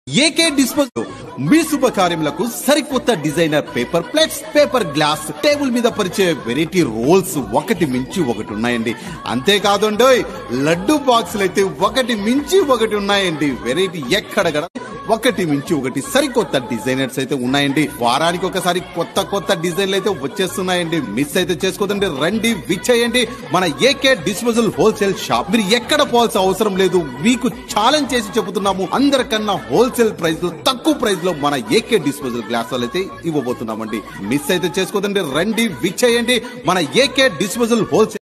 AK disposal మీ శుభకార్యములకు సరికొత్త designer paper plates paper glass table మీద పరిచే వెరైటీ రోల్స్ ఒకటి మించి ఒకటి ఉన్నాయండి అంతేకాదండోయ్ లడ్డు బాక్సులు అయితే ఒకటి మించి ఒకటి ఉన్నాయండి వెరైటీ ఎక్కడ గడ ఒకటి మించి ఒకటి సరికొత్త డిజైనర్స్ అయితే ఉన్నాయండి వారానికి ఒకసారి కొత్త కొత్త డిజైన్లు అయితే వచ్చేస్తున్నాయండి మిస్ అయితే చేసుకోదండి రండి విచ్చేయండి మన ఏకే డిస్పోజల్ హోల్సేల్ షాప్ మీరు ఎక్కడ పోవాల్సిన అవసరం లేదు మీకు ఛాలెంజ్ చేసి చెబుతున్నాము అందరికన్నా హోల్సేల్ ప్రైస్ లో తక్కువ ప్రైస్ లో మన ఏకే డిస్పోజల్ గ్లాస్ అయితే ఇవ్వబోతున్నామండి మిస్ అయితే చేసుకోదండి రండి విచ్చేయండి మన ఏకే డిస్పోజల్ హోల్సేల్